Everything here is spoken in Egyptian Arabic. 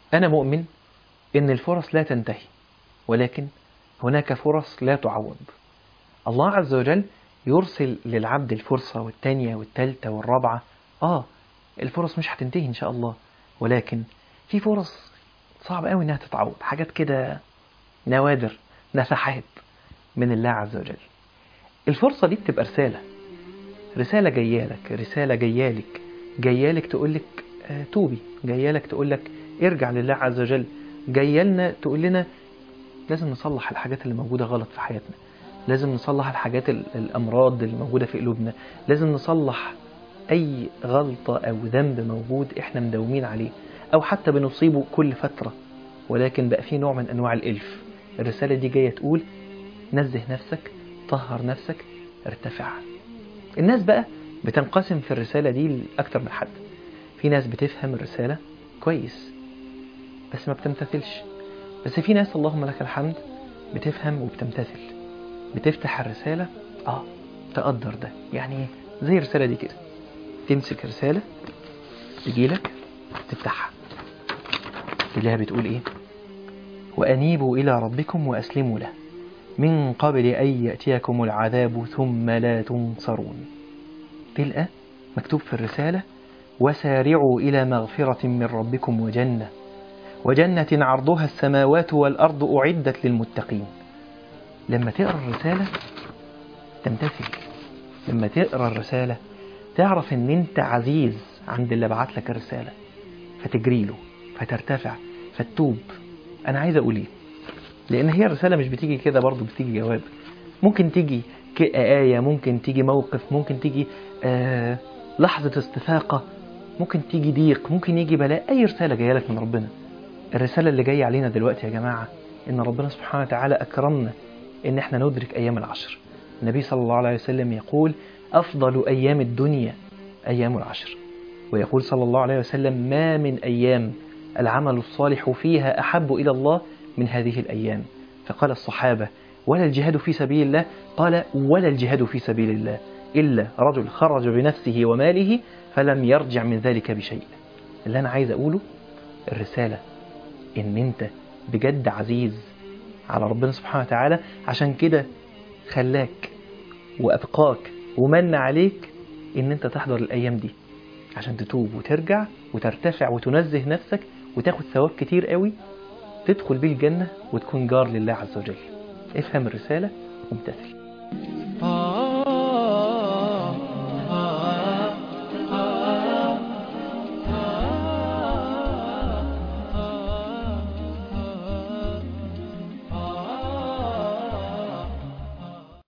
أنا مؤمن إن الفرص لا تنتهي ولكن هناك فرص لا تعوض الله عز وجل يرسل للعبد الفرصة والتانية والتالتة والرابعة آه الفرص مش هتنتهي إن شاء الله ولكن في فرص صعب قوي إنها تتعوض حاجات كده نوادر نفحات من الله عز وجل الفرصة دي بتبقى رسالة رسالة جايالك رسالة جايالك جايالك تقولك آه توبي جايالك تقولك ارجع لله عز وجل جايالنا تقول لنا لازم نصلح الحاجات اللي موجودة غلط في حياتنا لازم نصلح الحاجات الأمراض اللي موجودة في قلوبنا لازم نصلح أي غلطة أو ذنب موجود إحنا مداومين عليه أو حتى بنصيبه كل فترة ولكن بقى فيه نوع من أنواع الإلف الرسالة دي جاية تقول نزه نفسك طهر نفسك ارتفع الناس بقى بتنقسم في الرسالة دي لأكتر من حد في ناس بتفهم الرسالة كويس بس ما بتمتثلش بس في ناس اللهم لك الحمد بتفهم وبتمتثل بتفتح الرسالة اه تقدر ده يعني زي الرسالة دي كده تمسك رسالة تجيلك تفتحها تلاقيها بتقول ايه وأنيبوا إلى ربكم وأسلموا له من قبل أن يأتيكم العذاب ثم لا تنصرون تلقى مكتوب في الرسالة وسارعوا إلى مغفرة من ربكم وجنة وجنة عرضها السماوات والأرض أعدت للمتقين لما تقرأ الرسالة تمتثل لما تقرأ الرسالة تعرف ان انت عزيز عند اللي بعت لك الرسالة فتجري له فترتفع فتوب انا عايز اقول ايه لان هي الرسالة مش بتيجي كده برضو بتيجي جواب ممكن تيجي آية ممكن تيجي موقف ممكن تيجي آه لحظة استفاقة ممكن تيجي ضيق ممكن يجي بلاء أي رسالة جاية لك من ربنا الرسالة اللي جاية علينا دلوقتي يا جماعة إن ربنا سبحانه وتعالى أكرمنا إن إحنا ندرك أيام العشر النبي صلى الله عليه وسلم يقول أفضل أيام الدنيا أيام العشر ويقول صلى الله عليه وسلم ما من أيام العمل الصالح فيها أحب إلى الله من هذه الأيام فقال الصحابة ولا الجهاد في سبيل الله قال ولا الجهاد في سبيل الله إلا رجل خرج بنفسه وماله فلم يرجع من ذلك بشيء اللي أنا عايز أقوله الرسالة إن أنت بجد عزيز على ربنا سبحانه وتعالى عشان كده خلاك وأبقاك ومن عليك إن أنت تحضر الأيام دي عشان تتوب وترجع وترتفع وتنزه نفسك وتاخد ثواب كتير قوي تدخل بيه الجنة وتكون جار لله عز وجل افهم الرسالة وامتثل